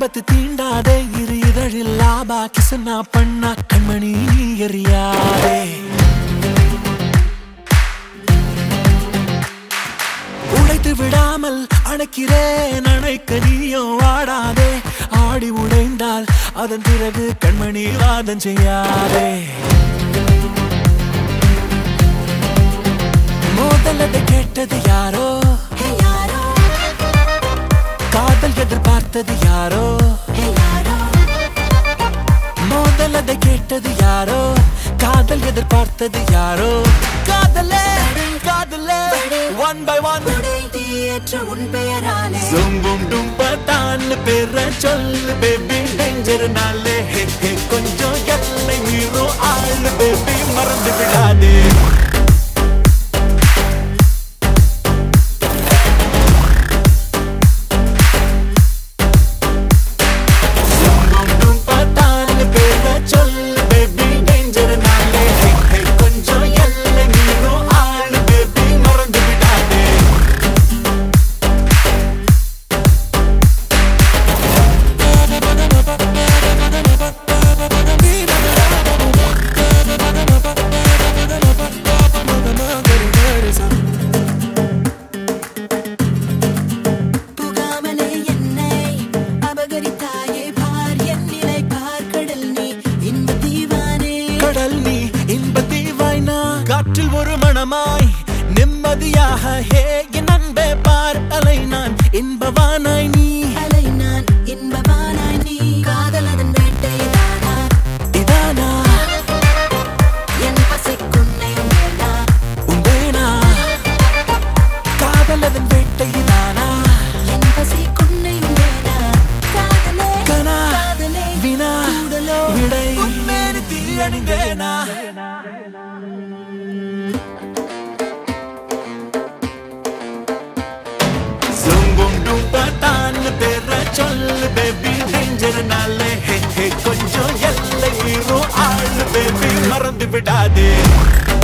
ஆபத்து தீண்டாதே இரு இதழில் லாபா கிசுனா பண்ணா கண்மணி நீ எறியாதே உடைத்து விடாமல் அணைக்கிறேன் அணைக்க நீயும் வாடாதே ஆடி உடைந்தால் அதன் பிறகு கண்மணி வாதம் செய்யாதே மோதலதை கேட்டது யாரோ ஹே யாரோ காதல் எதிர்பார்த்தது யாரோ ஹே யாரோ மோதலதை கேட்டது யாரோ காதல் எதிர்பார்த்தது யாரோ காதலே காதலே ஒன் பை ஒன் உடை தீயற்ற உன் பெயராலே சும்பும் டும்பட்டான் பேர சொல்லு பேபி டேஞ்சர் நாளே கொஞ்சம் எல்லை மீறும் ஆளு பேபி மறந்து விடாதே சும்பும் டும்பட்டான் பேர சொல்லு பேபி டேஞ்சர் நாளே கொஞ்சம் எல்லை மீறும் ஆளு பேபி மறந்து விடாதே புகாமலே என்னை அபகரித்தாயே பார் என் நிலை பார் கடல் நீ இன்ப தீவானே கடல் நீ இன்ப தீவாய்னா காற்றில் ஒரு மணமாய் நிம்மதியாக ஹே என் அன்பே பார் அலை நான் இன்பவானாய் நீ அலை நான் இன்பவானாய் நீ காதல் அதன் வேட்டைதானா இதானா என் பசிக்குன்னையும் வேண்டா உண்டேனா காதல் அதன் வேட்டை இதானா என் பசிக்குன்னையும் வேண்டா காதலே கனா காதலே வினா கூடலோ விடை உண்மையான தீயணிந்தேனா சும்பும் டும்பட்டான் பேர சொல்லு பேபி டேஞ்சர் நாளே கொஞ்சம் எல்லை மீறும் ஆளு பேபி மறந்து விடாதே